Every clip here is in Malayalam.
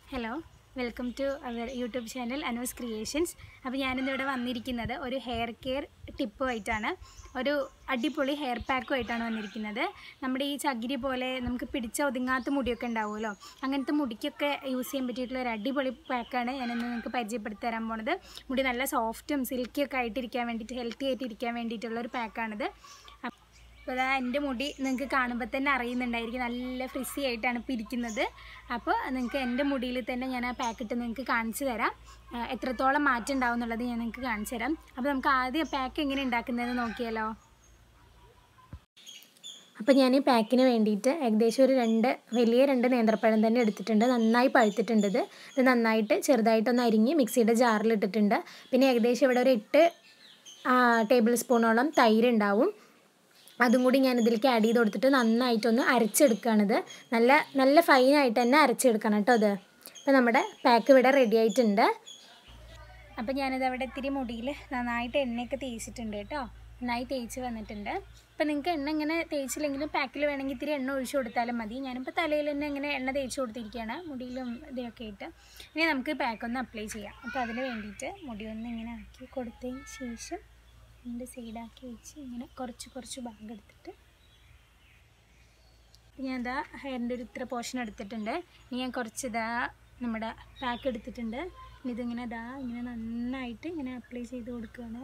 Hello welcome to our YouTube channel Anu's creations അപ്പോൾ ഞാനിന്ന് ഇവിടെ വന്നിരിക്കുന്നത് ഒരു ഹെയർ കെയർ ടിപ്പുമായിട്ടാണ് ഒരു അടിപൊളി ഹെയർ പാക്കുമായിട്ടാണ് വന്നിരിക്കുന്നത് നമ്മുടെ ഈ ചകിരി പോലെ നമുക്ക് പിടിച്ച ഒതുങ്ങാത്ത മുടിയൊക്കെ ഉണ്ടാവുമല്ലോ അങ്ങനത്തെ മുടിക്കൊക്കെ യൂസ് ചെയ്യാൻ പറ്റിയിട്ടുള്ള ഒരു അടിപൊളി പാക്കാണ് ഞാനിന്ന് നിങ്ങൾക്ക് പരിചയപ്പെടുത്തി തരാൻ പോണത് മുടി നല്ല സോഫ്റ്റും സിൽക്കിയൊക്കെ ആയിട്ടിരിക്കാൻ വേണ്ടിയിട്ട് ഹെൽത്തി ആയിട്ട് ഇരിക്കാൻ വേണ്ടിയിട്ടുള്ള ഒരു പാക്കാണിത് അപ്പോൾ അതാ എൻ്റെ മുടി നിങ്ങൾക്ക് കാണുമ്പോൾ തന്നെ അറിയുന്നുണ്ടായിരിക്കും നല്ല ഫ്രിസി ആയിട്ടാണ് ഇപ്പോൾ ഇരിക്കുന്നത് അപ്പോൾ നിങ്ങൾക്ക് എൻ്റെ മുടിയിൽ തന്നെ ഞാൻ ആ പാക്കറ്റ് നിങ്ങൾക്ക് കാണിച്ചു തരാം ആ, എത്രത്തോളം മാറ്റം ഉണ്ടാവും എന്നുള്ളത് ഞാൻ നിങ്ങൾക്ക് കാണിച്ചു തരാം അപ്പോൾ നമുക്ക് ആദ്യം പാക്ക് എങ്ങനെ ഉണ്ടാക്കുന്നതെന്ന് നോക്കിയാലോ അപ്പോൾ ഞാൻ ഈ പാക്കിന് വേണ്ടിയിട്ട് ഏകദേശം ഒരു രണ്ട് വലിയ രണ്ട് നേന്ത്രപ്പഴം തന്നെ എടുത്തിട്ടുണ്ട് നന്നായി പഴുത്തിട്ടുണ്ട് ഇത് ഇത് നന്നായിട്ട് ചെറുതായിട്ടൊന്ന് അരിഞ്ഞ് മിക്സിയുടെ ജാറിലിട്ടിട്ടുണ്ട് പിന്നെ ഏകദേശം ഇവിടെ ഒരു എട്ട് ടേബിൾ സ്പൂണോളം തൈര് ഉണ്ടാവും അതും കൂടി ഞാൻ ഇതിലേക്ക് ആഡ് ചെയ്ത് കൊടുത്തിട്ട് നന്നായിട്ടൊന്ന് അരച്ചെടുക്കുകയാണിത് നല്ല നല്ല ഫൈനായിട്ട് തന്നെ അരച്ചെടുക്കണം കേട്ടോ അത് അപ്പോൾ നമ്മുടെ പാക്ക് ഇവിടെ റെഡി ആയിട്ടുണ്ട് അപ്പോൾ ഞാനിത് അവിടെ ഇത്തിരി മുടിയിൽ നന്നായിട്ട് എണ്ണയൊക്കെ തേച്ചിട്ടുണ്ട് കേട്ടോ നന്നായി തേച്ച് വന്നിട്ടുണ്ട് അപ്പോൾ നിങ്ങൾക്ക് എണ്ണ ഇങ്ങനെ തേച്ചില്ലെങ്കിലും പാക്കിൽ വേണമെങ്കിൽ ഇത്തിരി എണ്ണ ഒഴിച്ചു കൊടുത്താലും മതി ഞാനിപ്പോൾ തലയിൽ തന്നെ ഇങ്ങനെ എണ്ണ തേച്ച് കൊടുത്തിരിക്കുകയാണ് മുടിയിലും ഇതിലൊക്കെ ഇട്ട് ഇനി നമുക്ക് പാക്ക് ഒന്ന് അപ്ലൈ ചെയ്യാം അപ്പോൾ അതിന് വേണ്ടിയിട്ട് മുടി ഒന്ന് ഇങ്ങനെ ആക്കി കൊടുത്തതിന് ശേഷം രണ്ട് സൈഡാക്കി വെച്ച് ഇങ്ങനെ കുറച്ച് കുറച്ച് ഭാഗം എടുത്തിട്ട് ഞാൻ ഇതാ ഹെയറിൻ്റെ ഒരു ഇത്ര പോർഷൻ എടുത്തിട്ടുണ്ട് ഇനി ഞാൻ കുറച്ച് ഇതാ നമ്മുടെ പാക്ക് എടുത്തിട്ടുണ്ട് ഇനി ഇതിങ്ങനെ ഇതാ ഇങ്ങനെ നന്നായിട്ട് ഇങ്ങനെ അപ്ലൈ ചെയ്ത് കൊടുക്കുകയാണ്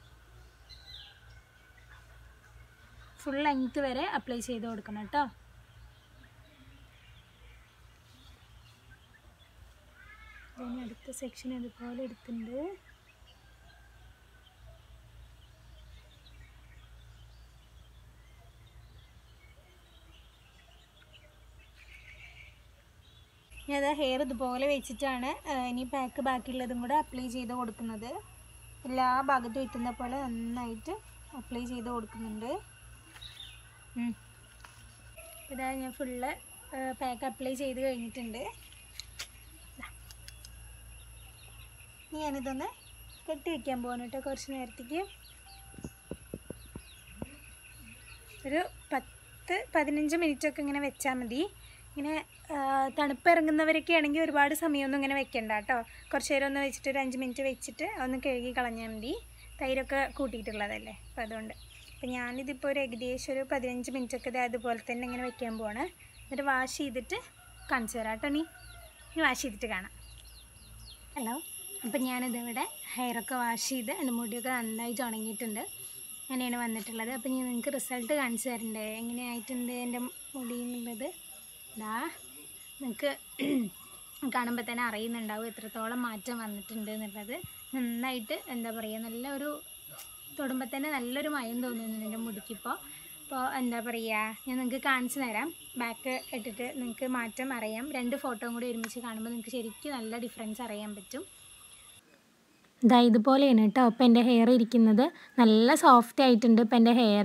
ഫുൾ ലെങ്ത് വരെ അപ്ലൈ ചെയ്ത് കൊടുക്കണം കേട്ടോ ഞാൻ അടുത്ത സെക്ഷൻ അതുപോലെ എടുത്തിട്ടുണ്ട് ഞാൻ അത് ഹെയർ ഇതുപോലെ വെച്ചിട്ടാണ് ആ, ഇനി പാക്ക് ബാക്കിയുള്ളതും കൂടെ അപ്ലൈ ചെയ്ത് കൊടുക്കുന്നത് എല്ലാ ഭാഗത്തും എത്തുന്ന പോലെ നന്നായിട്ട് അപ്ലൈ ചെയ്ത് കൊടുക്കുന്നുണ്ട് ഉം. ഇതാ ഞാൻ ഫുള്ള് പാക്ക് അപ്ലൈ ചെയ്ത് കഴിഞ്ഞിട്ടുണ്ട് ദാ. ഇനി ഞാനിതൊന്ന് കെട്ടി വെക്കാൻ പോകണം കേട്ടോ കുറച്ച് നേരത്തേക്ക് ഒരു പത്ത് പതിനഞ്ച് മിനിറ്റൊക്കെ ഇങ്ങനെ വെച്ചാൽ മതി ഇങ്ങനെ ആ, തണുപ്പ് ഇറങ്ങുന്നവരൊക്കെ ആണെങ്കിൽ ഒരുപാട് സമയമൊന്നും ഇങ്ങനെ വെക്കണ്ട കേട്ടോ കുറച്ച് നേരം ഒന്ന് വെച്ചിട്ട് ഒരു അഞ്ച് മിനിറ്റ് വെച്ചിട്ട് ഒന്ന് കഴുകി കളഞ്ഞാൽ മതി തൈരൊക്കെ കൂട്ടിയിട്ടുള്ളതല്ലേ അപ്പോൾ അതുകൊണ്ട് അപ്പോൾ ഞാനിതിപ്പോൾ ഒരു ഏകദേശം ഒരു പതിനഞ്ച് മിനിറ്റൊക്കെ ഇത് അതുപോലെ തന്നെ ഇങ്ങനെ വെക്കാൻ പോവാണ് എന്നിട്ട് വാഷ് ചെയ്തിട്ട് കാണിച്ചു തരാം കേട്ടോ നീ ഇനി വാഷ് ചെയ്തിട്ട് കാണാം ഹലോ അപ്പം ഞാനിതിവിടെ ഹെയറൊക്കെ വാഷ് ചെയ്ത് എൻ്റെ മുടിയൊക്കെ നന്നായിട്ട് ഉണങ്ങിയിട്ടുണ്ട് അങ്ങനെയാണ് വന്നിട്ടുള്ളത് അപ്പം ഞാൻ നിങ്ങൾക്ക് റിസൾട്ട് കാണിച്ചു തരണ്ടേ എങ്ങനെയായിട്ടുണ്ട് എൻ്റെ മുടി എന്നുള്ളത് ഇതാ നിങ്ങൾക്ക് കാണുമ്പോൾ തന്നെ അറിയുന്നുണ്ടാവും എത്രത്തോളം മാറ്റം വന്നിട്ടുണ്ട് എന്നുള്ളത് നന്നായിട്ട് എന്താ പറയുക നല്ല ഒരു തൊടുമ്പോൾ തന്നെ നല്ലൊരു മയം തോന്നുന്നുണ്ട് എൻ്റെ മുടിക്കിപ്പോൾ അപ്പോൾ എന്താ പറയുക ഞാൻ നിങ്ങൾക്ക് കാണിച്ചു തരാം ബാക്ക് ഇട്ടിട്ട് നിങ്ങൾക്ക് മാറ്റം അറിയാം രണ്ട് ഫോട്ടോയും കൂടി ഒരുമിച്ച് കാണുമ്പോൾ നിങ്ങൾക്ക് ശരിക്കും നല്ല ഡിഫറൻസ് അറിയാൻ പറ്റും ഇതാ ഇതുപോലെയാണ് കേട്ടോ ഇപ്പം എൻ്റെ ഹെയർ ഇരിക്കുന്നത് നല്ല സോഫ്റ്റ് ആയിട്ടുണ്ട് ഇപ്പം എൻ്റെ ഹെയർ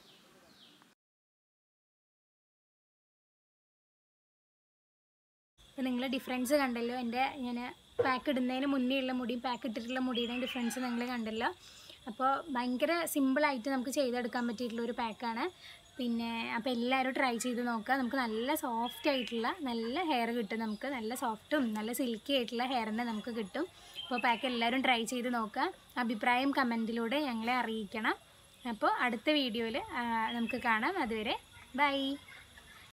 ഇപ്പം നിങ്ങൾ ഡിഫറൻസ് കണ്ടല്ലോ എൻ്റെ ഞാൻ പാക്ക് ഇടുന്നതിന് മുന്നേ ഉള്ള മുടിയും പാക്ക് ഇട്ടിട്ടുള്ള മുടിയുടെയും ഡിഫറൻസ് നിങ്ങൾ കണ്ടല്ലോ അപ്പോൾ ഭയങ്കര സിമ്പിളായിട്ട് നമുക്ക് ചെയ്തെടുക്കാൻ പറ്റിയിട്ടുള്ള ഒരു പാക്കാണ് പിന്നെ അപ്പോൾ എല്ലാവരും ട്രൈ ചെയ്ത് നോക്കുക നമുക്ക് നല്ല സോഫ്റ്റ് ആയിട്ടുള്ള നല്ല ഹെയർ കിട്ടും നമുക്ക് നല്ല സോഫ്റ്റും നല്ല സിൽക്കി ആയിട്ടുള്ള ഹെയർ തന്നെ നമുക്ക് കിട്ടും അപ്പോൾ പാക്ക് എല്ലാവരും ട്രൈ ചെയ്ത് നോക്കുക അഭിപ്രായം കമൻറ്റിലൂടെ ഞങ്ങളെ അറിയിക്കണം അപ്പോൾ അടുത്ത വീഡിയോയിൽ നമുക്ക് കാണാം അതുവരെ ബൈ